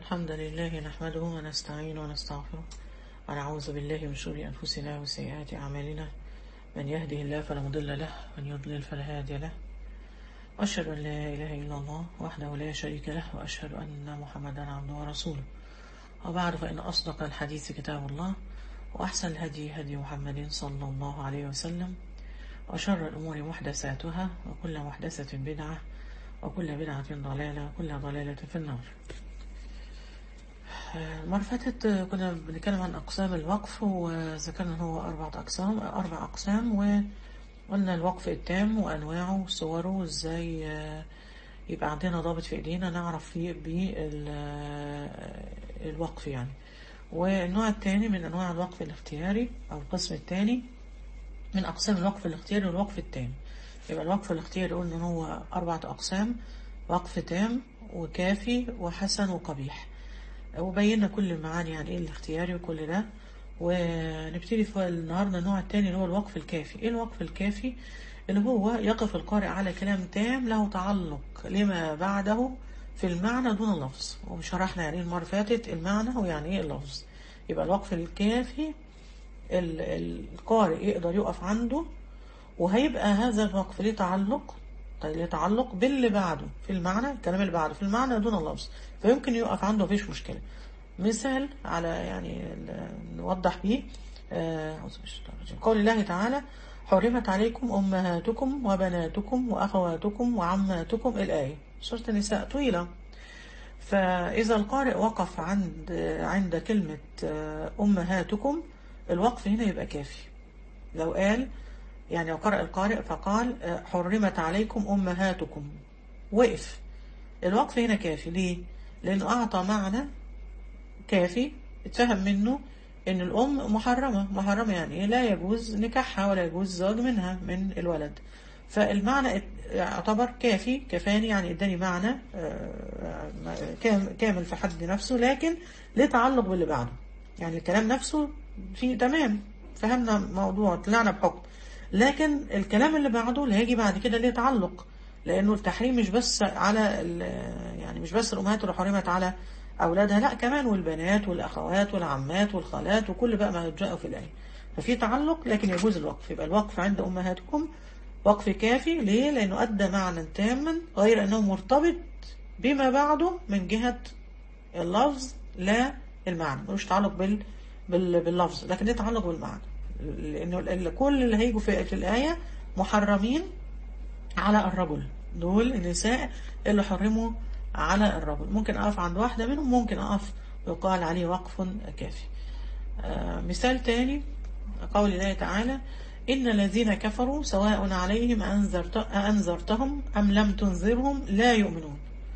الحمد لله نحمده ونستعينه ونستغفره ونعوذ بالله من شرور أنفسنا وسيئات أعمالنا من يهده الله فلا مضل له ومن يضلل فلا هادي له وأشهد أن لا إله إلا الله وحده لا شريك له وأشهد أن محمدا عبده ورسوله وبعد فإن أصدق الحديث كتاب الله وأحسن الهدي هدي محمد صلى الله عليه وسلم وشر الأمور محدثاتها وكل محدثة بدعة وكل بدعة ضلالة وكل ضلالة في النار المرة اللي فاتت كنا بنتكلم عن أقسام الوقف وذكرنا هو أربعة أقسام أربع أقسام وقلنا الوقف التام وأنواعه وصوره وإزاي يبقى عندنا ضابط في إيدينا نعرف فيه بالوقف يعني والنوع الثاني من أنواع الوقف الاختياري أو القسم الثاني من أقسام الوقف الاختياري والوقف التام يبقى الوقف الاختياري قلنا إن هو أربعة أقسام وقف تام وكافي وحسن وقبيح وبينا كل المعاني يعني ايه الاختياري وكل ده ونبتدي في النهارده النوع الثاني اللي هو الوقف الكافي ايه الوقف الكافي اللي هو يقف القارئ على كلام تام له تعلق لما بعده في المعنى دون اللفظ وشرحنا يعني ايه المره فاتت المعنى ويعني ايه اللفظ يبقى الوقف الكافي القارئ يقدر يقف عنده وهيبقى هذا الوقف ليه تعلق طيب ليه تعلق باللي بعده في المعنى الكلام اللي بعده في المعنى دون اللفظ فيمكن يقف عنده مفيش مشكلة مثال على يعني نوضح بيه قول الله تعالى حرمت عليكم أمهاتكم وبناتكم وأخواتكم وعماتكم الآية سورة النساء طويلة فإذا القارئ وقف عند عند كلمة أمهاتكم الوقف هنا يبقى كافي لو قال يعني لو قرأ القارئ فقال حرمت عليكم أمهاتكم وقف الوقف هنا كافي ليه؟ لأنه أعطى معنى كافي اتفهم منه إن الأم محرمة محرمة يعني إيه لا يجوز نكاحها ولا يجوز زواج منها من الولد فالمعنى يعتبر كافي كفاني يعني اداني معنى كامل في حد نفسه لكن ليه تعلق باللي بعده يعني الكلام نفسه فيه تمام فهمنا موضوع طلعنا بحكم لكن الكلام اللي بعده اللي هيجي بعد كده ليه تعلق لانه التحريم مش بس على يعني مش بس الامهات اللي حرمت على اولادها لا كمان والبنات والاخوات والعمات والخالات وكل بقى ما جاء في الايه ففي تعلق لكن يجوز الوقف يبقى الوقف عند امهاتكم وقف كافي ليه لانه ادى معنى تاما غير انه مرتبط بما بعده من جهه اللفظ لا المعنى ملوش تعلق بال باللفظ لكن ليه تعلق بالمعنى لانه كل اللي هيجوا في الآية محرمين على الرجل دول النساء اللي حرموا على الرجل ممكن أقف عند واحدة منهم ممكن أقف ويقال عليه وقف كافي آه مثال تاني قول الله تعالى إن الذين كفروا سواء عليهم أنذرت أنذرتهم أم لم تنذرهم لا يؤمنون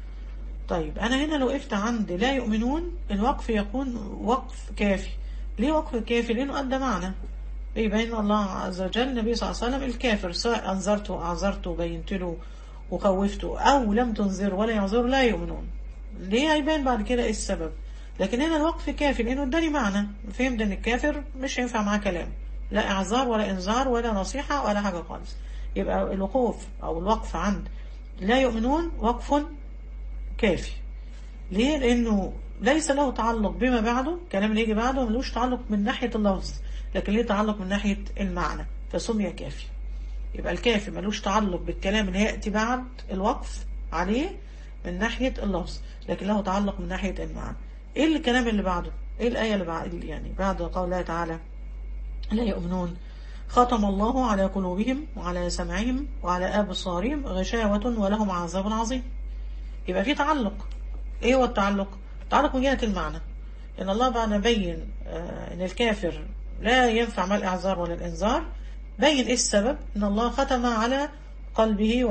طيب أنا هنا لو وقفت عند لا يؤمنون الوقف يكون وقف كافي ليه وقف كافي لأنه أدى معنى يبين الله عز وجل النبي صلى الله عليه وسلم الكافر سواء أنذرته أعذرته بينت له وخوفته أو لم تنذر ولا يعذر لا يؤمنون ليه هيبان بعد كده إيه السبب لكن هنا الوقف كافي لأنه اداني معنى فهمت إن الكافر مش هينفع معاه كلام لا إعذار ولا إنذار ولا نصيحة ولا حاجة خالص يبقى الوقوف أو الوقف عند لا يؤمنون وقف كافي ليه لأنه ليس له تعلق بما بعده الكلام اللي يجي بعده ملوش تعلق من ناحية اللفظ لكن ليه تعلق من ناحية المعنى فسمي كافي يبقى الكافي ملوش تعلق بالكلام اللي يأتي بعد الوقف عليه من ناحية اللفظ لكن له تعلق من ناحية المعنى ايه الكلام اللي بعده ايه الآية اللي بعد يعني بعد قول الله تعالى لا يؤمنون ختم الله على قلوبهم وعلى سمعهم وعلى أبصارهم غشاوة ولهم عذاب عظيم يبقى في تعلق ايه هو التعلق التعلق من جهة المعنى ان الله بعد ما بين آه ان الكافر لا ينفع ما الإعذار ولا الإنذار بين إيه السبب إن الله ختم على قلبه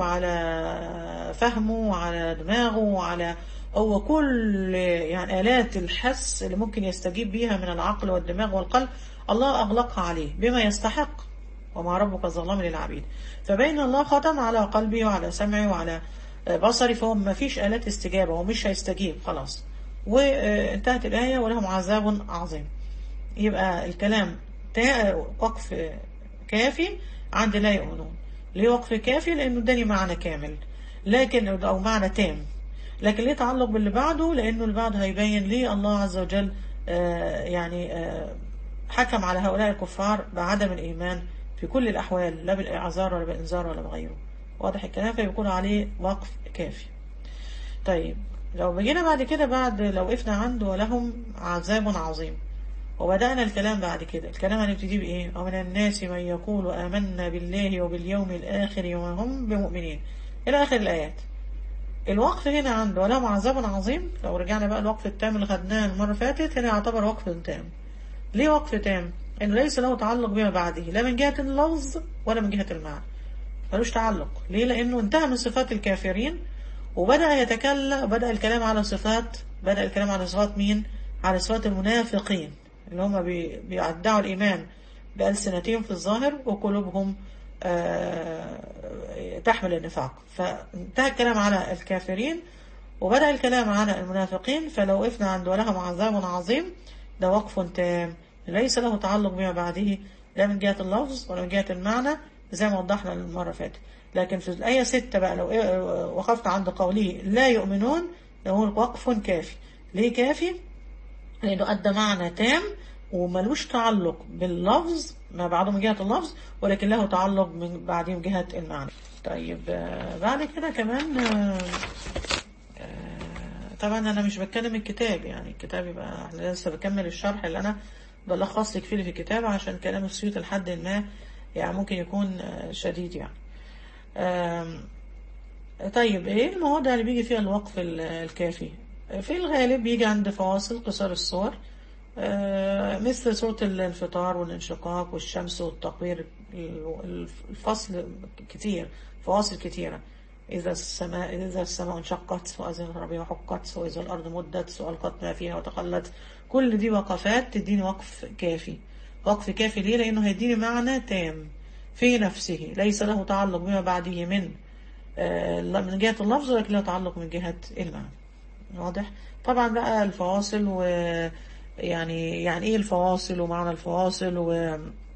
وعلى فهمه وعلى دماغه وعلى هو كل يعني آلات الحس اللي ممكن يستجيب بيها من العقل والدماغ والقلب الله أغلقها عليه بما يستحق وما ربك ظلام للعبيد فبين الله ختم على قلبه وعلى سمعه وعلى بصري فهو ما فيش آلات استجابة هو مش هيستجيب خلاص وانتهت الآية ولهم عذاب عظيم يبقى الكلام وقف كافي عند لا يؤمنون ليه وقف كافي لأنه اداني معنى كامل لكن أو معنى تام لكن ليه تعلق باللي بعده لأنه اللي بعده هيبين ليه الله عز وجل آه، يعني آه، حكم على هؤلاء الكفار بعدم الإيمان في كل الأحوال لا بالإعذار ولا بالإنذار ولا بغيره واضح الكلام فيكون عليه وقف كافي طيب لو بجينا بعد كده بعد لو وقفنا عنده ولهم عذاب عظيم وبدأنا الكلام بعد كده الكلام هنبتدي بإيه ومن الناس من يقول آمنا بالله وباليوم الآخر وما هم بمؤمنين إلى آخر الآيات الوقف هنا عنده ولهم عذاب عظيم لو رجعنا بقى الوقف التام اللي خدناه المرة اللي فاتت هنا يعتبر وقف تام ليه وقف تام؟ إنه ليس له تعلق بما بعده لا من جهة اللفظ ولا من جهة المعنى ملوش تعلق ليه؟ لأنه انتهى من صفات الكافرين وبدأ يتكلم بدأ الكلام على صفات بدأ الكلام على صفات مين؟ على صفات المنافقين اللي هم بي- بيدعوا الإيمان بألسنتهم في الظاهر وقلوبهم آه، تحمل النفاق فانتهى الكلام على الكافرين وبدأ الكلام على المنافقين فلو وقفنا عند ولهم عذاب عظيم ده وقف تام ليس له تعلق بما بعده لا من جهة اللفظ ولا من جهة المعنى زي ما وضحنا المرة اللي فاتت لكن في الآية ستة بقى لو إيه- وقفنا عند قوله لا يؤمنون نقول وقف كافي ليه كافي؟ لأنه أدى معنى تام وملوش تعلق باللفظ ما بعده من جهة اللفظ ولكن له تعلق من بعده من جهة المعنى طيب آه، بعد كده كمان آه، آه، طبعا أنا مش بتكلم الكتاب يعني الكتاب يبقى أنا لسه بكمل الشرح اللي أنا بلخص لك فيه في الكتاب عشان كلام السيوط لحد ما يعني ممكن يكون آه، شديد يعني آم، طيب ايه المواضع اللي بيجي فيها الوقف ال- الكافي في الغالب بيجي عند فواصل قصار الصور آه، مثل سورة الانفطار والانشقاق والشمس والتقوير ال- الفصل كتير فواصل كتيرة إذا السماء إذا السماء انشقت وإذا الربيع حقت وإذا الأرض مدت وألقت ما فيها وتخلت كل دي وقفات تديني وقف كافي وقف كافي ليه لأنه هيديني معنى تام في نفسه ليس له تعلق بما بعده من آه، لا من جهة اللفظ ولكن له تعلق من جهة المعنى واضح طبعا بقى الفواصل و يعني يعني ايه الفواصل ومعنى الفواصل و ايه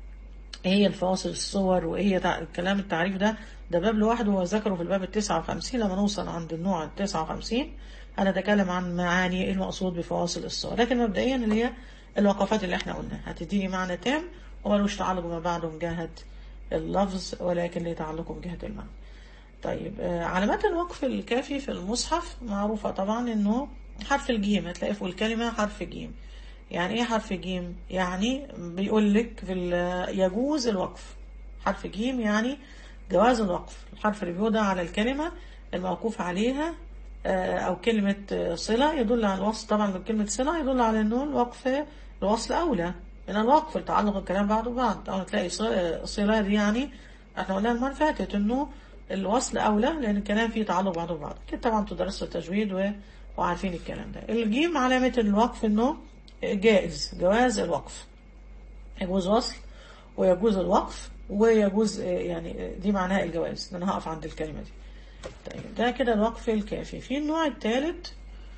هي الفواصل الصور وايه هي تع- الكلام التعريف ده ده باب لوحده وذكره في الباب التسعة وخمسين لما نوصل عند النوع التسعة وخمسين هنتكلم عن معاني ايه المقصود بفواصل الصور لكن مبدئيا اللي هي الوقفات اللي احنا قلناها هتديني معنى تام وملوش تعلق بما بعده من جهة اللفظ ولكن ليه تعلقه من جهة المعنى طيب آه، علامات الوقف الكافي في المصحف معروفة طبعا انه حرف الجيم هتلاقي فوق الكلمة حرف جيم يعني ايه حرف جيم يعني بيقول لك في ال- يجوز الوقف حرف جيم يعني جواز الوقف الحرف اللي بيوضع على الكلمة الموقوف عليها آه، او كلمة آه، صلة يدل على الوصل طبعا كلمة صلة يدل على انه الوقف الوصل اولى من الوقف لتعلق الكلام بعضه بعض او تلاقي ص- صلة دي يعني احنا قلنا المرة اللي فاتت انه الوصل اولى لان الكلام فيه تعلق بعضه ببعض اكيد طبعا تدرسوا التجويد و... وعارفين الكلام ده الجيم علامة الوقف انه جائز جواز الوقف يجوز وصل ويجوز الوقف ويجوز آه، يعني آه، دي معناها الجواز ان انا هقف عند الكلمة دي طيب ده كده الوقف الكافي في النوع الثالث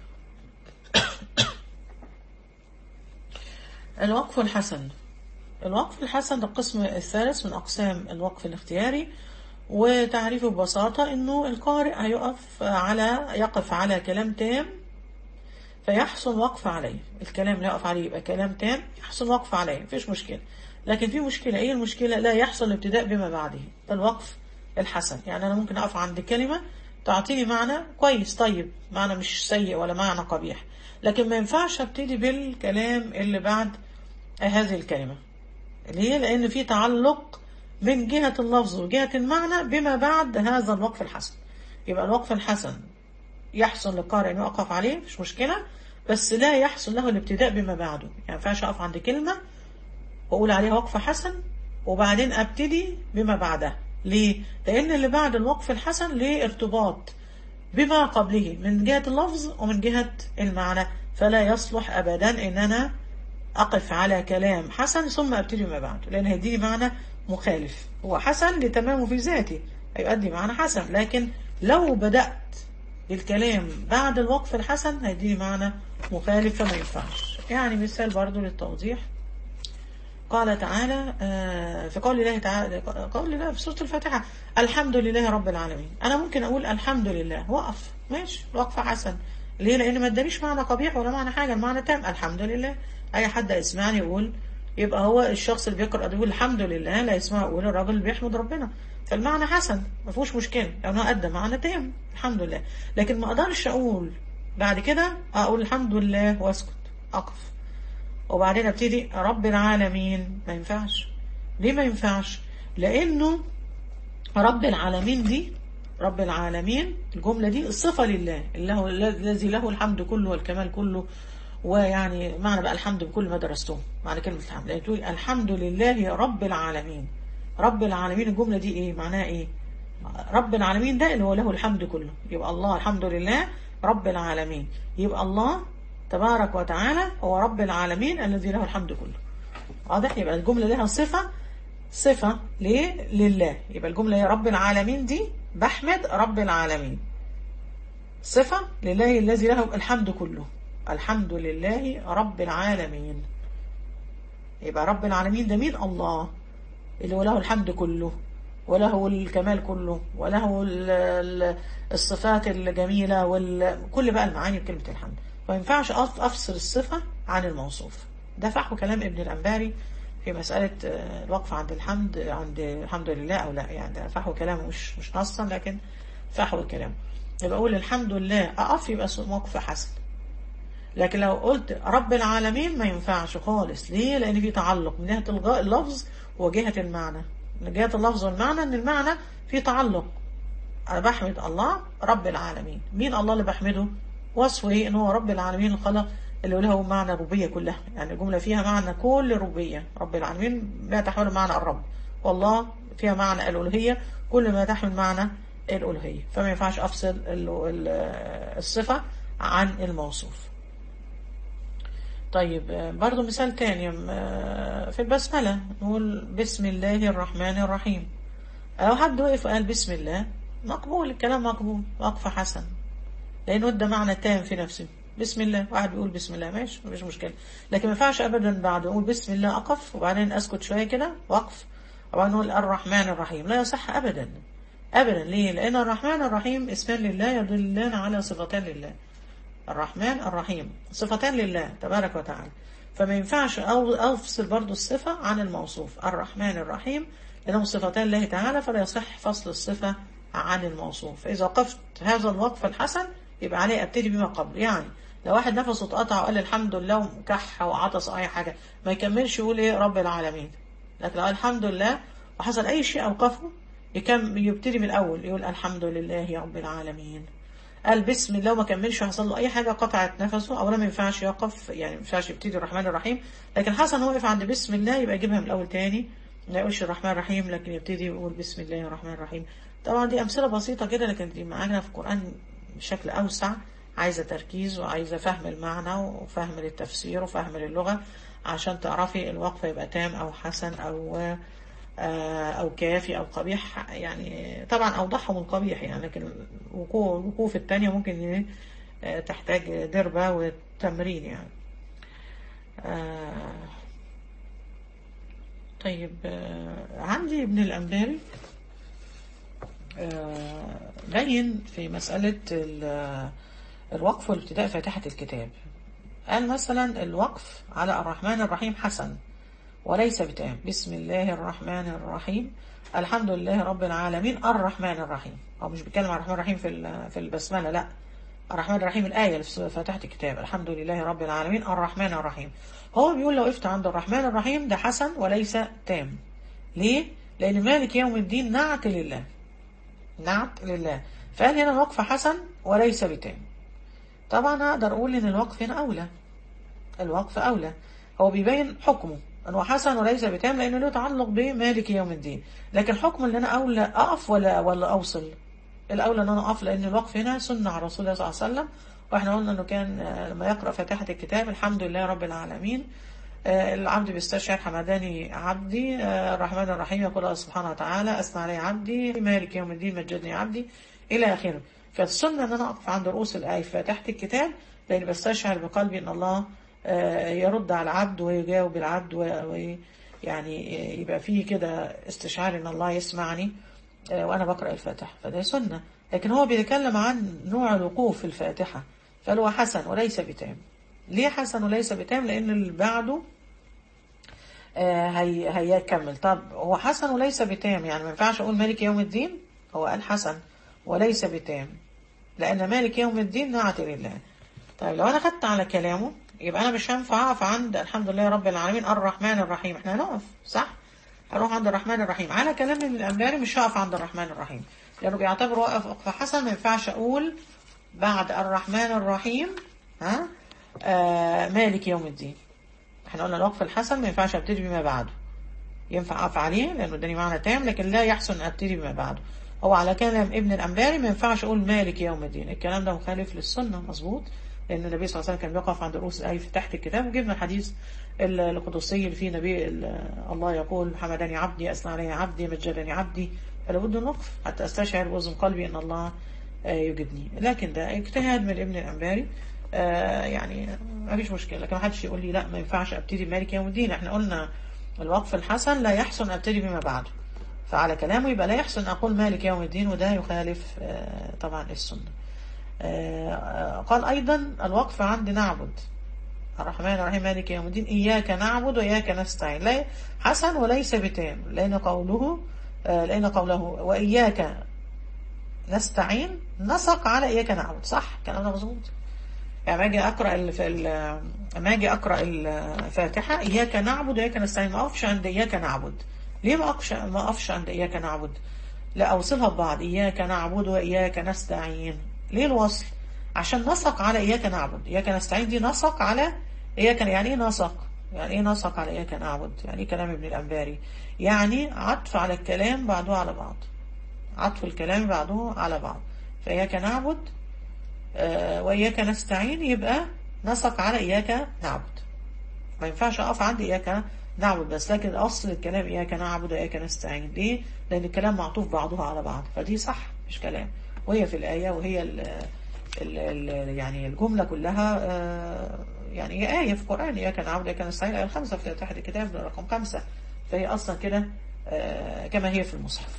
الوقف الحسن الوقف الحسن ده القسم الثالث من أقسام الوقف الاختياري وتعريفه ببساطة إنه القارئ هيقف على يقف على كلام تام فيحسن وقف عليه الكلام اللي يقف عليه يبقى كلام تام يحسن وقف عليه مفيش مشكلة لكن في مشكلة ايه المشكلة لا يحصل الابتداء بما بعده ده الوقف الحسن يعني انا ممكن اقف عند كلمة تعطيني معنى كويس طيب معنى مش سيء ولا معنى قبيح لكن ما ينفعش ابتدي بالكلام اللي بعد هذه الكلمة ليه لان في تعلق من جهة اللفظ وجهة المعنى بما بعد هذا الوقف الحسن يبقى الوقف الحسن يحسن للقارئ انه يقف عليه مش مشكلة بس لا يحسن له الابتداء بما بعده يعني ما ينفعش اقف عند كلمة واقول عليها وقف حسن وبعدين ابتدي بما بعدها ليه؟ لان اللي بعد الوقف الحسن ليه ارتباط بما قبله من جهة اللفظ ومن جهة المعنى فلا يصلح ابدا ان انا اقف على كلام حسن ثم ابتدي بما بعده لان هيديني معنى مخالف هو حسن لتمامه في ذاته هيؤدي معنى حسن لكن لو بدأت الكلام بعد الوقف الحسن هيديني معنى مخالف فما ينفعش يعني مثال برضو للتوضيح قال تعالى آه، في قول الله تعالى قول الله في سورة الفاتحة الحمد لله رب العالمين أنا ممكن أقول الحمد لله وقف ماشي الوقف حسن ليه لان ما ادانيش معنى قبيح ولا معنى حاجه المعنى تام الحمد لله اي حد يسمعني يقول يبقى هو الشخص اللي بيقرا ده يقول الحمد لله لا يسمع يقول الراجل اللي بيحمد ربنا فالمعنى حسن ما فيهوش مشكله لانه ادى معنى تام الحمد لله لكن ما اقدرش اقول بعد كده اقول الحمد لله واسكت اقف وبعدين ابتدي رب العالمين ما ينفعش ليه ما ينفعش لانه رب العالمين دي رب العالمين الجملة دي الصفة لله الله الذي له الحمد كله والكمال كله ويعني معنى بقى الحمد بكل ما درستوه معنى كلمة الحمد لأن تقول الحمد لله رب العالمين رب العالمين الجملة دي ايه معناها ايه رب العالمين ده اللي هو له الحمد كله يبقى الله الحمد لله رب العالمين يبقى الله تبارك وتعالى هو رب العالمين الذي له الحمد كله واضح يبقى الجملة لها صفة صفة ليه لله يبقى الجملة هي رب العالمين دي بحمد رب العالمين صفة لله الذي له الحمد كله الحمد لله رب العالمين يبقى رب العالمين ده مين الله اللي هو له الحمد كله وله الكمال كله وله ال- ال- الصفات الجميلة وكل بقى المعاني بكلمة الحمد ما ينفعش أف- أفصل الصفة عن الموصوف ده فحو كلام ابن الأنباري في مسألة آه، الوقف عند الحمد عند الحمد لله أو لا يعني ده فحو كلامه مش مش نصا لكن فحو الكلام يبقى أقول الحمد لله أقف يبقى موقف حسن لكن لو قلت رب العالمين ما ينفعش خالص ليه لأن في تعلق من جهة الغاء اللفظ وجهة المعنى من جهة اللفظ والمعنى أن المعنى في تعلق أنا بحمد الله رب العالمين مين الله اللي بحمده وصفه إيه إن هو رب العالمين الخلق اللي له معنى ربية كلها يعني الجملة فيها معنى كل ربية رب العالمين ما تحمل معنى الرب والله فيها معنى الألوهية كل ما تحمل معنى الألوهية فما ينفعش أفصل ال- ال- الصفة عن الموصوف طيب آه، برضو مثال تاني آه، في البسملة نقول بسم الله الرحمن الرحيم لو حد وقف وقال بسم الله مقبول الكلام مقبول وقف حسن لأنه ادى معنى تام في نفسه بسم الله واحد بيقول بسم الله ماشي مفيش مشكلة لكن ما ينفعش أبدا بعد أقول بسم الله أقف وبعدين أسكت شوية كده وقف وبعدين نقول الرحمن الرحيم لا يصح أبدا أبدا ليه؟ لأن الرحمن الرحيم اسمان لله يدلان على صفتان لله الرحمن الرحيم صفتان لله تبارك وتعالى فما ينفعش أو أفصل برضو الصفة عن الموصوف الرحمن الرحيم لأنهم صفتان الله تعالى فلا يصح فصل الصفة عن الموصوف فإذا وقفت هذا الوقف الحسن يبقى عليه أبتدي بما قبل يعني لو واحد نفسه اتقطع وقال الحمد لله وكح وعطس أو أي حاجة ما يكملش يقول إيه رب العالمين لكن لو قال الحمد لله وحصل أي شيء أوقفه يكم يبتدي من الأول يقول الحمد لله رب العالمين قال بسم الله وما كملش وحصل له اي حاجه قطعت نفسه اولا ما ينفعش يقف يعني ما ينفعش يبتدي الرحمن الرحيم لكن حسن وقف عند بسم الله يبقى يجيبها من الاول تاني ما يقولش الرحمن الرحيم لكن يبتدي يقول بسم الله الرحمن الرحيم طبعا دي امثله بسيطه كده لكن دي معانا في القران بشكل اوسع عايزه تركيز وعايزه فهم المعنى وفهم للتفسير وفهم للغه عشان تعرفي الوقف يبقى تام او حسن او آه، أو كافي أو قبيح يعني طبعا أوضحهم القبيح يعني لكن الوقوف الوقوف التانية ممكن ي- آه، تحتاج دربة وتمرين يعني آه، طيب آه، عندي ابن الأنباري آه، بين في مسألة ال- الوقف والابتداء فاتحة الكتاب قال مثلا الوقف على الرحمن الرحيم حسن وليس بتام بسم الله الرحمن الرحيم الحمد لله رب العالمين الرحمن الرحيم هو مش بيتكلم عن الرحمن الرحيم في ال- في البسمله لا الرحمن الرحيم الآية اللي في فاتحة الكتاب الحمد لله رب العالمين الرحمن الرحيم هو بيقول لو وقفت عند الرحمن الرحيم ده حسن وليس تام ليه؟ لأن مالك يوم الدين نعت لله نعت لله فقال هنا الوقف حسن وليس بتام طبعا أقدر أقول إن الوقف هنا أولى الوقف أولى هو بيبين حكمه أنه حسن وليس بتام لأنه له تعلق بمالك يوم الدين لكن حكم اللي أنا أولى أقف ولا ولا أوصل الأولى أن أنا أقف لأن الوقف هنا سنة على رسول الله صلى الله عليه وسلم وإحنا قلنا أنه كان آه، لما يقرأ فاتحة الكتاب الحمد لله رب العالمين آه، العبد بيستشعر حمداني عبدي آه، الرحمن الرحيم يقول الله سبحانه وتعالى أثنى علي عبدي مالك يوم الدين مجدني عبدي إلى آخره فالسنة أن أنا أقف عند رؤوس الآية في فاتحة الكتاب لأن بستشعر بقلبي أن الله آه، يرد على العبد ويجاوب العبد ويعني يبقى فيه كده استشعار أن الله يسمعني آه، وأنا بقرأ الفاتحة فده سنة لكن هو بيتكلم عن نوع الوقوف في الفاتحة فقال هو حسن وليس بتام ليه حسن وليس بتام لأن اللي بعده آه، هي هيكمل طب هو حسن وليس بتام يعني ما ينفعش أقول مالك يوم الدين هو قال حسن وليس بتام لأن مالك يوم الدين نعت لله طيب لو أنا خدت على كلامه يبقى أنا مش هينفع أقف عند الحمد لله رب العالمين الرحمن الرحيم احنا هنقف صح؟ هروح عند الرحمن الرحيم على كلام من الأنباري مش هقف عند الرحمن الرحيم لأنه بيعتبر واقف وقف حسن ما ينفعش أقول بعد الرحمن الرحيم ها آه مالك يوم الدين احنا قلنا الوقف الحسن ما ينفعش ابتدي بما بعده ينفع اقف عليه لانه اداني معنى تام لكن لا يحسن ابتدي بما بعده هو على كلام ابن الانباري ما ينفعش اقول مالك يوم الدين الكلام ده مخالف للسنه مظبوط لان النبي صلى الله عليه وسلم كان بيقف عند رؤوس الايه في تحت الكتاب وجبنا الحديث ال- القدسي اللي فيه نبي ال- الله يقول حمدني عبدي اثنى علي عبدي مجدني عبدي فلا بد نقف حتى استشعر باذن قلبي ان الله آه، يجبني لكن ده اجتهاد من ابن الانباري آه، يعني ما فيش مشكله لكن ما حدش يقول لي لا ما ينفعش ابتدي بمالك يوم الدين احنا قلنا الوقف الحسن لا يحسن ابتدي بما بعده فعلى كلامه يبقى لا يحسن اقول مالك يوم الدين وده يخالف آه، طبعا السنه آه، آه، قال ايضا الوقف عند نعبد الرحمن الرحيم مالك يوم الدين إياك نعبد وإياك نستعين لا حسن وليس بتام لأن قوله آه، لأن قوله وإياك نستعين نسق على إياك نعبد صح كلام ده مظبوط يعني ما أجي أقرأ ال- في ال- ما أجي أقرأ الفاتحة إياك نعبد وإياك نستعين ما أقفش عند إياك نعبد ليه ما أقفش ما أقفش عند إياك نعبد لا أوصلها ببعض إياك نعبد وإياك نستعين ليه الوصل عشان نسق على إياك نعبد إياك نستعين دي نسق على إياك يعني إيه نسق يعني إيه نسق على إياك نعبد يعني إيه كلام ابن الأنباري يعني عطف على الكلام بعضه على بعض عطف الكلام بعضه على بعض فإياك نعبد آه، وإياك نستعين يبقى نسق على إياك نعبد ما ينفعش أقف عند إياك نعبد بس لكن أصل الكلام إياك نعبد وإياك نستعين ليه؟ لأن الكلام معطوف بعضه على بعض فدي صح مش كلام وهي في الآية وهي ال ال ال يعني الجملة كلها آه، يعني هي آية في القرآن إياك نعبد وإياك نستعين الآية الخمسة في تحت الكتاب رقم خمسة فهي أصلا كده آه، كما هي في المصحف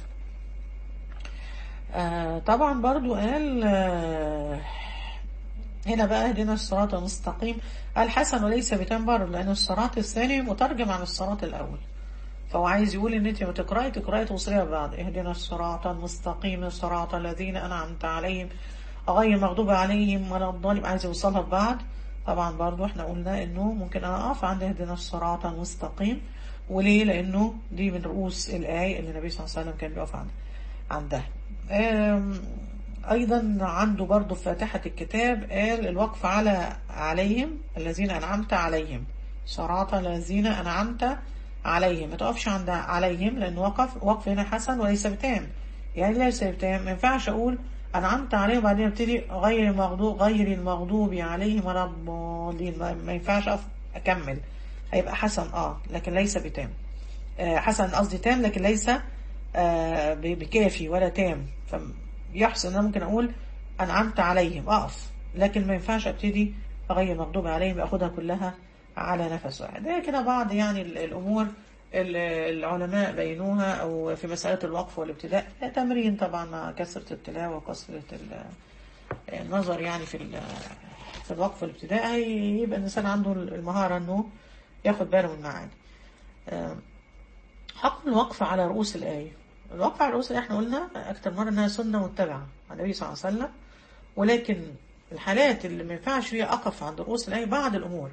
آه، طبعا برضو قال آه، هنا بقى اهدنا الصراط المستقيم الحسن وليس بتنبر لأن الصراط الثاني مترجم عن الصراط الأول فهو عايز يقول ان انت بتقراي تقراي توصليها ببعض اهدنا الصراط المستقيم صراط الذين انعمت عليهم غير المغضوب عليهم ولا الضالين عايز يوصلها ببعض طبعا برضو احنا قلنا انه ممكن انا اقف عند اهدنا الصراط المستقيم وليه لانه دي من رؤوس الايه اللي النبي صلى الله عليه وسلم كان بيقف عندها عندها آم، ايضا عنده برضو في فاتحة الكتاب قال الوقف على عليهم الذين انعمت عليهم صراط الذين انعمت عليهم ما تقفش عند عليهم لان وقف وقف هنا حسن وليس بتام يعني ليس بتام ما ينفعش اقول انعمت عليهم وبعدين ابتدي غير المغضوب غير المغضوب عليهم ولا الضالين ما ما ينفعش أقف اكمل هيبقى حسن اه لكن ليس بتام آه، حسن قصدي تام لكن ليس آه، ب- بكافي ولا تام فيحسن انا ممكن اقول انعمت عليهم اقف لكن ما ينفعش ابتدي اغير المغضوب عليهم اخدها كلها على نفس واحد ده كده بعض يعني ال- الامور ال- العلماء بينوها او في مسألة الوقف والابتداء تمرين طبعا مع كثرة التلاوة وكثرة ال- النظر يعني في ال- في الوقف والابتداء هيبقى الانسان عنده المهارة انه ياخد باله من المعاني آه، حكم الوقف على رؤوس الآية الوقف على رؤوس الآية احنا قلنا أكتر مرة إنها سنة متبعة عن النبي صلى الله عليه وسلم ولكن الحالات اللي ما ينفعش فيها أقف عند رؤوس الآية بعض الأمور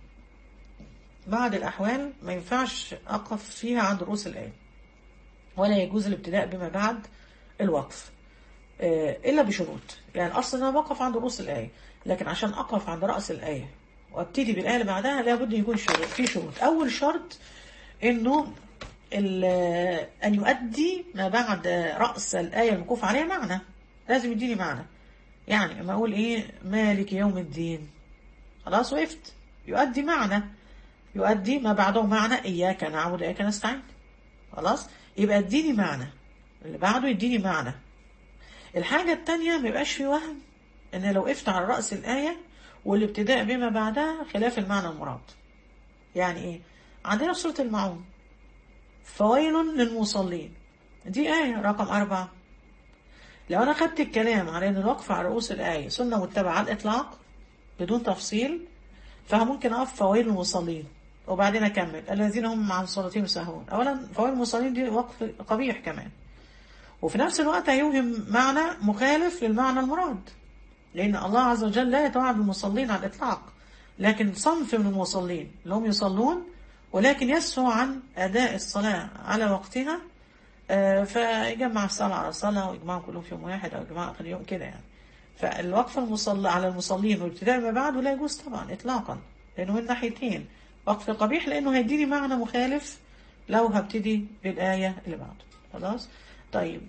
بعض الأحوال ما ينفعش أقف فيها عند رؤوس الآية ولا يجوز الابتداء بما بعد الوقف آه، إلا بشروط يعني أصلا أنا بقف عند رؤوس الآية لكن عشان أقف عند رأس الآية وابتدي بالآية اللي بعدها لابد يكون شروط في شروط أول شرط إنه ال- أن يؤدي ما بعد رأس الآية الموقوف عليها معنى لازم يديني معنى يعني ما أقول إيه مالك يوم الدين خلاص وقفت يؤدي معنى يؤدي ما بعده معنى إياك نعبد وإياك نستعين خلاص يبقى اديني معنى اللي بعده يديني معنى الحاجة التانية ما يبقاش في وهم ان لو وقفت على رأس الآية والابتداء بما بعدها خلاف المعنى المراد يعني ايه عندنا في سورة المعون فويل للمصلين دي آية رقم أربعة لو انا خدت الكلام على ان الوقف على رؤوس الايه سنه متبعه على الاطلاق بدون تفصيل فممكن اقف فوائد المصلين وبعدين اكمل الذين هم عن صلاتهم ساهون اولا فوائد المصلين دي وقف قبيح كمان وفي نفس الوقت هيوهم معنى مخالف للمعنى المراد لأن الله عز وجل لا يتوعد المصلين على الإطلاق لكن صنف من المصلين اللي هم يصلون ولكن يسهوا عن أداء الصلاة على وقتها آه، فيجمع الصلاة على الصلاة ويجمعهم كلهم في يوم واحد أو يجمع آخر يوم كده يعني فالوقف المصلى على المصلين والابتداء ما بعده لا يجوز طبعا إطلاقا لأنه من ناحيتين وقف قبيح لأنه هيديني معنى مخالف لو هبتدي بالآية اللي بعده خلاص طيب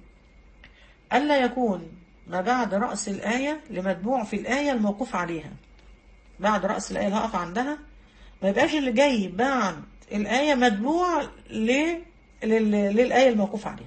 ألا يكون ما بعد رأس الآية لمتبوع في الآية الموقوف عليها بعد رأس الآية اللي هقف عندها ما يبقاش اللي جاي بعد الآية متبوع ل... لل... للآية الموقوف عليها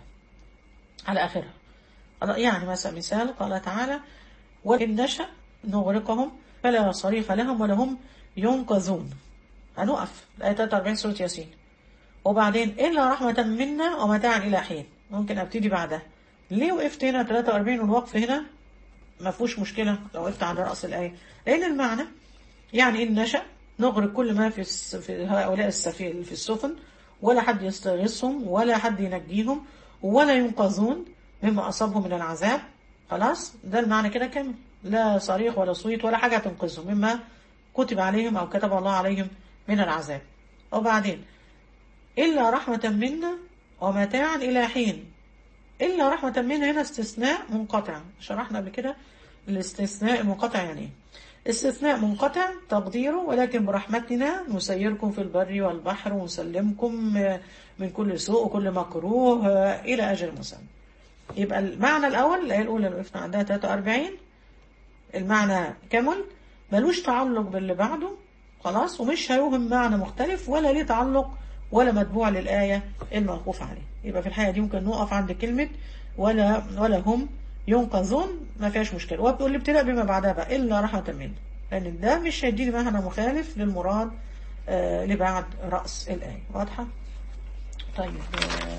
على آخرها يعني مثلا مثال قال تعالى وإن نشأ نغرقهم فلا صريخ لهم ولا هم ينقذون هنقف الآية 43 سورة ياسين وبعدين إلا رحمة منا ومتاعا إلى حين ممكن أبتدي بعدها ليه وقفت هنا 43 والوقف هنا ما فيهوش مشكلة لو وقفت عند رأس الآية لأن المعنى يعني إن نشأ نغرق كل ما في الس- في هؤلاء السفينة في السفن ولا حد يستغيثهم ولا حد ينجيهم ولا ينقذون مما أصابهم من العذاب خلاص ده المعنى كده كامل لا صريخ ولا صويت ولا حاجة تنقذهم مما كتب عليهم أو كتب الله عليهم من العذاب وبعدين إلا رحمة منا ومتاعا إلى حين إلا رحمة منا هنا استثناء منقطع شرحنا قبل كده الاستثناء المنقطع يعني إيه؟ استثناء منقطع تقديره ولكن برحمتنا نسيركم في البر والبحر ونسلمكم من كل سوء وكل مكروه إلى أجل مسمى يبقى المعنى الأول الآية الأولى اللي وقفنا عندها 43 المعنى كمل ملوش تعلق باللي بعده خلاص ومش هيوهم معنى مختلف ولا ليه تعلق ولا متبوع للآية الموقوف عليه يبقى في الحالة دي ممكن نقف عند كلمة ولا ولا هم ينقذون ما فيهاش مشكلة وبتقول الابتداء بما بعدها بقى إلا رحمة منه لأن ده مش هيديني معنى مخالف للمراد آه لبعد رأس الآية واضحة؟ طيب آه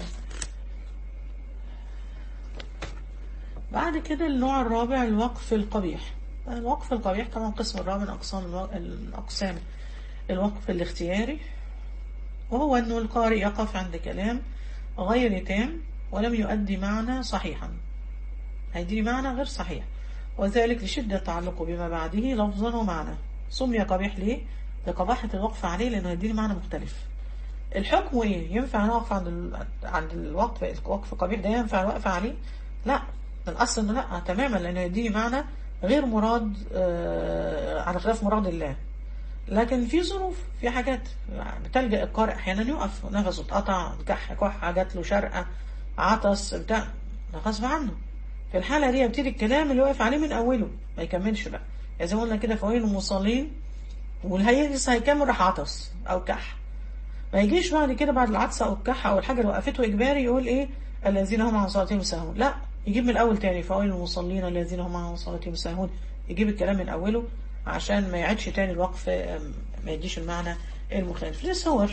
بعد كده النوع الرابع الوقف القبيح الوقف القبيح طبعا قسم الرابع من أقسام الو- الأقسام الوقف الاختياري وهو أنه القارئ يقف عند كلام غير تام ولم يؤدي معنى صحيحا هيدي معنى غير صحيح وذلك لشدة تعلقه بما بعده لفظا ومعنى سمي قبيح ليه؟ لقباحة الوقف عليه لأنه هيديني معنى مختلف الحكم ايه؟ ينفع نقف عند ال... عند الوقف الوقف قبيح ده ينفع الوقف عليه؟ لا الأصل إنه لا تماما لأنه يديني معنى غير مراد آه على خلاف مراد الله لكن في ظروف في حاجات بتلجأ القارئ أحيانا يقف نفسه اتقطع كح كح جات له شرقة عطس بتاع ده غصب عنه في الحالة دي يبتدي الكلام اللي واقف عليه من أوله ما يكملش بقى يعني زي ما قلنا كده فوائد المصلين والهيجلس هيكمل راح عطس أو كح ما يجيش بعد كده بعد العطسة أو الكح أو الحاجة اللي وقفته إجباري يقول إيه الذين هم عن صلاتهم ساهون لا يجيب من الأول تاني فوائد المصلين الذين هم عن صلاتهم ساهون يجيب الكلام من أوله عشان ما يعيدش تاني الوقف آم، ما يديش المعنى المخالف ليه صور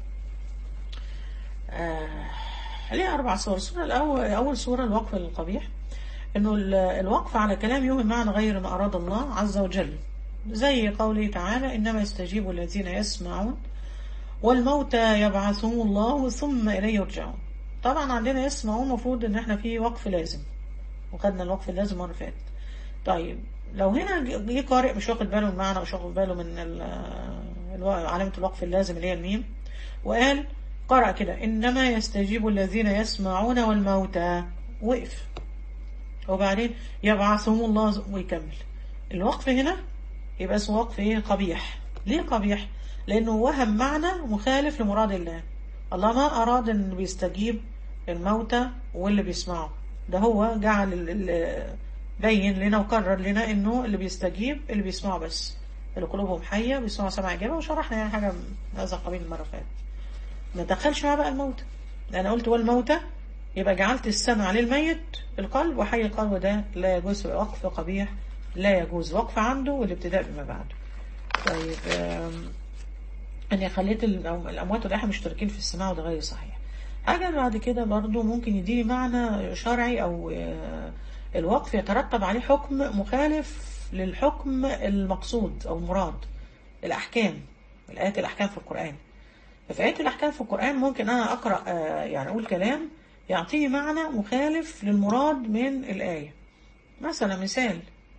آه ليه أربع صور الصورة الأول أول صورة الوقف القبيح إنه ال- الوقف على كلام يوهم معنى غير ما أراد الله عز وجل زي قوله تعالى إنما يستجيب الذين يسمعون والموتى يبعثهم الله ثم إليه يرجعون طبعا عندنا يسمعون المفروض إن احنا في وقف لازم وخدنا الوقف اللازم مرة فاتت طيب لو هنا جه قارئ مش واخد باله من المعنى مش واخد باله من ال- الو- علامة الوقف اللازم اللي هي الميم وقال قرأ كده إنما يستجيب الذين يسمعون والموتى وقف وبعدين يبعثهم الله ويكمل الوقف هنا يبقى اسمه وقف ايه قبيح ليه قبيح لانه وهم معنى مخالف لمراد الله الله ما اراد انه بيستجيب الموتى واللي بيسمعوا ده هو جعل ال- ال- بين لنا وقرر لنا انه اللي بيستجيب اللي بيسمعوا بس اللي قلوبهم حية بيسمعوا سمع إجابة وشرحنا يعني حاجة من هذا القبيل المرة اللي فاتت ما دخلش معاه بقى الموتى أنا قلت والموتى يبقى جعلت السمع للميت القلب وحي القلب ده لا يجوز وقف قبيح لا يجوز وقف عنده والابتداء بما بعده طيب آم، اني خليت ال- أو الاموات والاحياء مشتركين في السماع وده غير صحيح حاجه بعد كده برضو ممكن يديني معنى شرعي او آه، الوقف يترتب عليه حكم مخالف للحكم المقصود أو المراد الأحكام الآيات الأحكام في القرآن ففي آيات الأحكام في القرآن ممكن أنا أقرأ آه، يعني أقول كلام يعطيه معنى مخالف للمراد من الآية مثلا مثال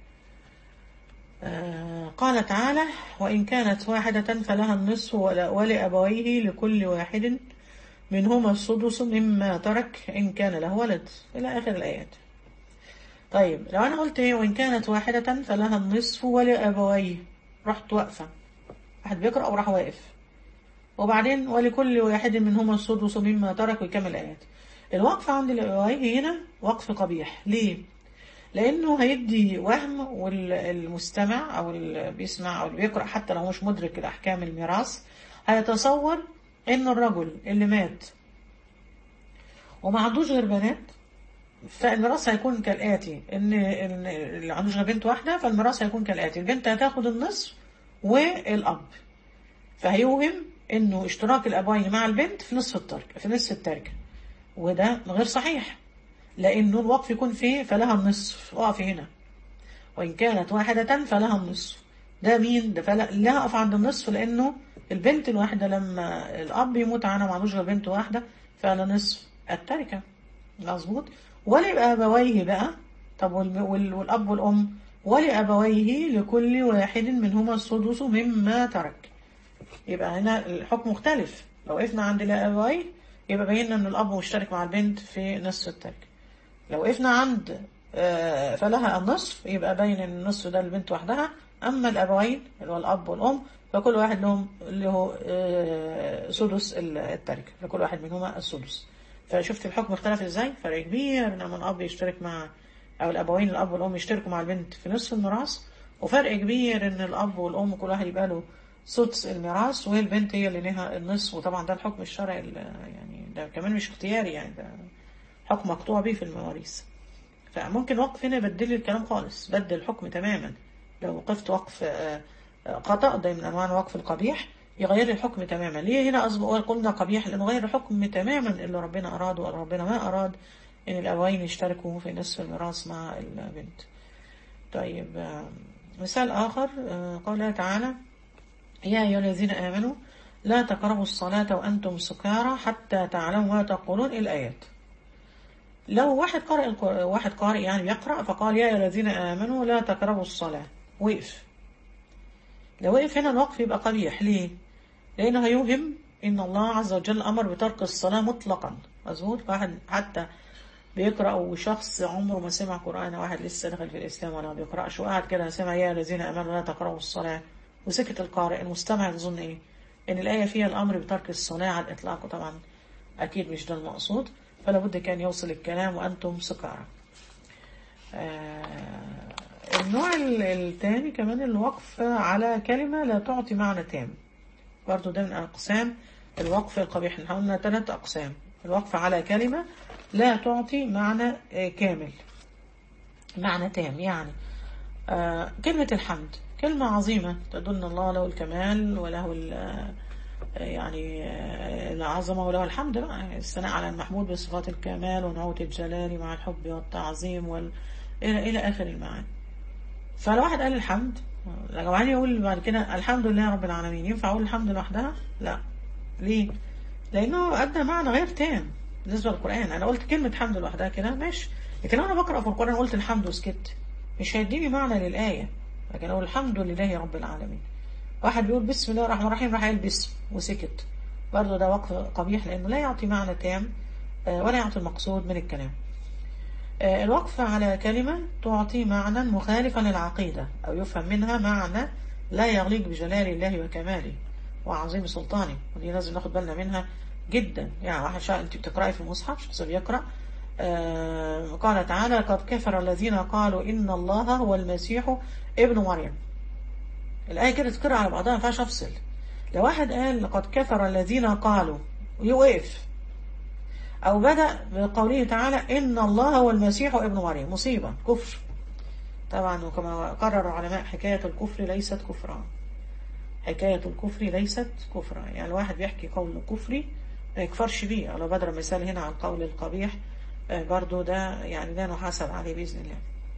آه، قال تعالى وإن كانت واحدة فلها النصف ول- ولأبويه لكل واحد منهما السدس مما ترك إن كان له ولد إلى آخر الآيات طيب لو أنا قلت إيه وإن كانت واحدة فلها النصف ولأبويه رحت واقفة واحد بيقرأ وراح واقف وبعدين ولكل واحد منهما السدس مما ترك ويكمل الآيات الوقف عند الأبويه هنا وقف قبيح ليه؟ لأنه هيدي وهم والمستمع أو اللي بيسمع أو اللي بيقرأ حتى لو مش مدرك الأحكام الميراث هيتصور إن الرجل اللي مات وما عندوش غير بنات فالميراث هيكون كالآتي إن إن اللي عندوش غير بنت واحدة فالميراث هيكون كالآتي البنت هتاخد النصف والأب فهيوهم إنه اشتراك الأبوين مع البنت في نصف التركة في نصف التركة وده غير صحيح لأنه الوقف يكون فيه فلها النصف اقف هنا وإن كانت واحدة فلها النصف ده مين ده فلا لا أقف عند النصف لأنه البنت الواحدة لما الأب يموت عنها ما عندوش غير بنت واحدة فلا نصف التركة مظبوط ولأبويه بقى طب وال- وال- والأب والأم ولأبويه لكل واحد منهما السدس مما ترك يبقى هنا الحكم مختلف لو وقفنا عند الأبويه يبقى بينا ان الاب مشترك مع البنت في نصف التركه لو وقفنا عند آه، فلها النصف يبقى باين ان النصف ده البنت وحدها اما الابوين اللي هو الاب والام فكل واحد لهم اللي هو آه، سدس التركه لكل واحد منهما السدس فشفت الحكم اختلف ازاي فرق كبير لما الاب يشترك مع او الابوين الاب والام يشتركوا مع البنت في نصف الميراث وفرق كبير ان الاب والام كل واحد يبقى له سدس الميراث وهي البنت هي اللي لها النصف وطبعا ده الحكم الشرعي ال- يعني ده كمان مش اختياري يعني ده حكم مقطوع به في المواريث فممكن وقف هنا يبدل لي الكلام خالص بدل الحكم تماما لو وقفت وقف آه، آه، خطأ ده من أنواع الوقف القبيح يغير لي الحكم تماما ليه هنا أصبح قلنا قبيح لأنه غير الحكم تماما اللي ربنا أراد وربنا ما أراد إن الأبوين يشتركوا في نصف الميراث مع البنت طيب آه، مثال آخر آه، قال تعالى يا أيها الذين آمنوا لا تقربوا الصلاة وأنتم سكارى حتى تعلموا ما تقولون الآيات لو واحد قارئ الق- واحد قارئ يعني بيقرأ فقال يا أيها الذين آمنوا لا تقربوا الصلاة وقف لو وقف هنا الوقف يبقى قبيح ليه؟ لأنه هيوهم إن الله عز وجل أمر بترك الصلاة مطلقا مظبوط واحد حتى بيقرأ وشخص عمره ما سمع قرآن واحد لسه دخل في الإسلام ولا ما بيقرأش وقعد كده سمع يا الذين آمنوا لا تقربوا الصلاة وسكت القارئ المستمع يظن إيه؟ إن الآية فيها الأمر بترك الصلاة على الإطلاق وطبعا أكيد مش ده المقصود فلا بد كان يوصل الكلام وأنتم سكارى آه، النوع ال- التاني كمان الوقف على كلمة لا تعطي معنى تام برضو ده من أقسام الوقف القبيح احنا قلنا ثلاث أقسام الوقف على كلمة لا تعطي معنى آه، كامل معنى تام يعني آه، كلمة الحمد كلمة عظيمة تدل الله له الكمال وله ال- آه، يعني آه، العظمة وله الحمد بقى الثناء على المحمود بصفات الكمال ونعوت الجلال مع الحب والتعظيم وال... إلى إلى آخر المعاني فلو واحد قال الحمد لو عايز يقول بعد كده الحمد لله رب العالمين ينفع أقول الحمد لوحدها؟ لا ليه؟ لأنه أدى معنى غير تام بالنسبة للقرآن أنا قلت كلمة حمد لوحدها كده ماشي لكن لو أنا بقرأ في القرآن قلت الحمد وسكت مش هيديني معنى للآية لكن أقول الحمد لله رب العالمين واحد بيقول بسم الله الرحمن الرحيم راح قال بسم وسكت برضه ده وقف قبيح لأنه لا يعطي معنى تام آه، ولا يعطي المقصود من الكلام آه، الوقف على كلمة تعطي معنى مخالفا للعقيدة أو يفهم منها معنى لا يغليق بجلال الله وكماله وعظيم سلطانه ودي لازم ناخد بالنا منها جدا يعني واحد شاء انت بتقرأي في المصحف شخص بيقرأ آه، قال تعالى قد كفر الذين قالوا إن الله هو المسيح ابن مريم الآية كده تقرأ على بعضها ما ينفعش أفصل لو واحد قال لقد كفر الذين قالوا يوقف أو بدأ بقوله تعالى إن الله هو المسيح ابن مريم مصيبة كفر طبعا وكما قرر العلماء حكاية الكفر ليست كفرا حكاية الكفر ليست كفرا يعني الواحد بيحكي قول كفري ما يكفرش بيه على بدر مثال هنا عن قول القبيح آه، برضو ده يعني ده نحاسب عليه بإذن الله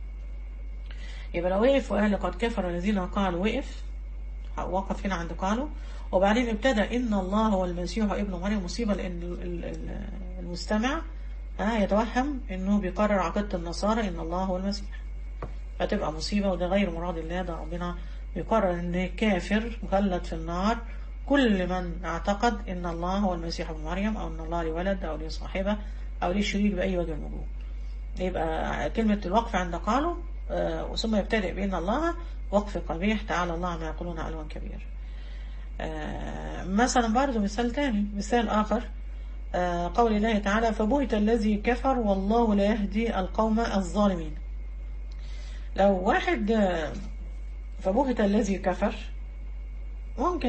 يبقى لو وقف وقال لقد كفر الذين قالوا وقف وقف هنا عند قالوا وبعدين ابتدى إن الله هو المسيح ابن مريم مصيبة لأن ال- ال- ال- المستمع آه يتوهم إنه بيقرر عقيدة النصارى إن الله هو المسيح فتبقى مصيبة وده غير مراد الله ده ربنا بيقرر إن كافر مخلد في النار كل من اعتقد إن الله هو المسيح ابن مريم أو إن الله ليه ولد أو ليه صاحبة أو ليه شريك بأي وجه من الوجوه يبقى كلمة الوقف عند قالوا آه، ثم يبتدئ بأن الله وقف قبيح تعالى الله ما يقولون علوا كبير آه، مثلا برضو مثال تاني مثال آخر آه، قول الله تعالى فبهت الذي كفر والله لا يهدي القوم الظالمين لو واحد آه، فبهت الذي كفر ممكن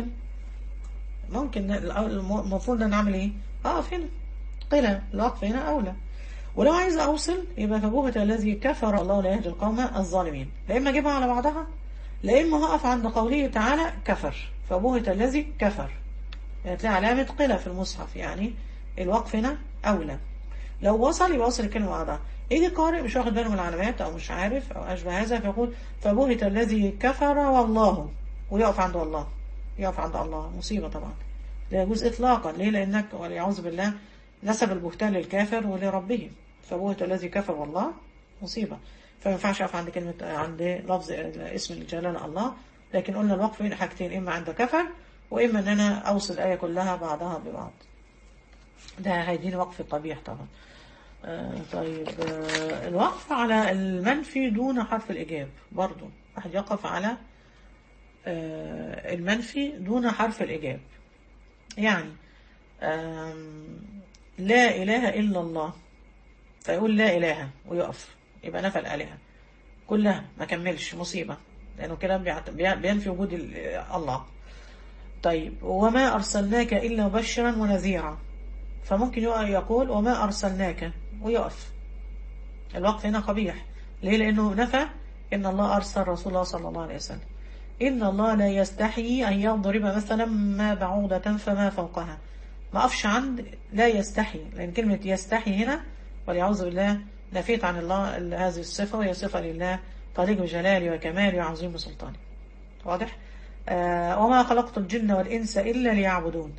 ممكن المفروض ان نعمل ايه اقف هنا قيل الوقف هنا اولى ولو عايز اوصل يبقى فبهت الذي كفر الله لا يهدي القوم الظالمين لا اما اجيبها على بعضها لا اما هقف عند قوله تعالى كفر فبهت الذي كفر يعني تلاقي علامة قلة في المصحف يعني الوقف هنا أولى لو وصل يبقى وصل الكلمة بعضها يجي قارئ مش واخد باله من العلامات أو مش عارف أو أشبه هذا فيقول فبهت الذي كفر والله ويقف عند الله يقف عند الله مصيبة طبعا لا يجوز إطلاقا ليه لأنك والعياذ بالله نسب البهتان للكافر ولربه فبهت الذي كفر والله مصيبة فما ينفعش أقف عند كلمة عند لفظ اسم الجلالة الله لكن قلنا الوقف بين حاجتين إما عند كفر وإما أن أنا أوصل الآية كلها بعضها ببعض ده هيديني وقف قبيح طبعا آه طيب آه الوقف على المنفي دون حرف الإجاب برضو واحد يقف على آه المنفي دون حرف الإجاب يعني آم، لا إله إلا الله فيقول لا إله ويقف يبقى نفى الآلهة كلها ما كملش مصيبة لأنه كلام بيعت- بي- بينفي وجود ال- الله طيب وما أرسلناك إلا مبشرا ونذيرا فممكن يقع- يقول وما أرسلناك ويقف الوقف هنا قبيح ليه لأنه نفى إن الله أرسل رسول الله صلى الله عليه وسلم إن الله لا يستحيي أن يضرب مثلا ما بعوضة فما فوقها ما أقفش عند لا يستحي لأن كلمة يستحي هنا والعوذ بالله نفيت عن الله ال- هذه الصفة وهي صفة لله طريق بجلاله وكماله وعظيم بسلطانه واضح آه وما خلقت الجن والإنس إلا ليعبدون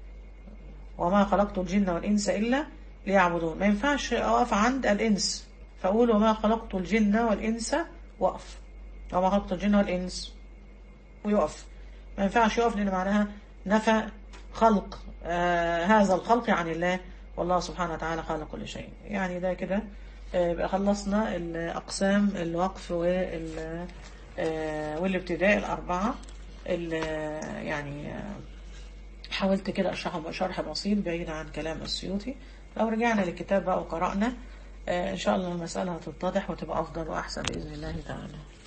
وما خلقت الجن والإنس إلا ليعبدون ما ينفعش أقف عند الإنس فأقول وما خلقت الجن والإنس وقف وما خلقت الجن والإنس ويقف ما ينفعش يقف لأن معناها نفى خلق آه هذا الخلق عن الله والله سبحانه وتعالى خلق كل شيء يعني ده كده آه، يبقى خلصنا الأقسام الوقف وال آه، والابتداء الأربعة اللي يعني آه، حاولت كده أشرحهم شرح بسيط بعيد عن كلام السيوطي لو رجعنا للكتاب بقى وقرأنا آه، إن شاء الله المسألة هتتضح وتبقى أفضل وأحسن بإذن الله تعالى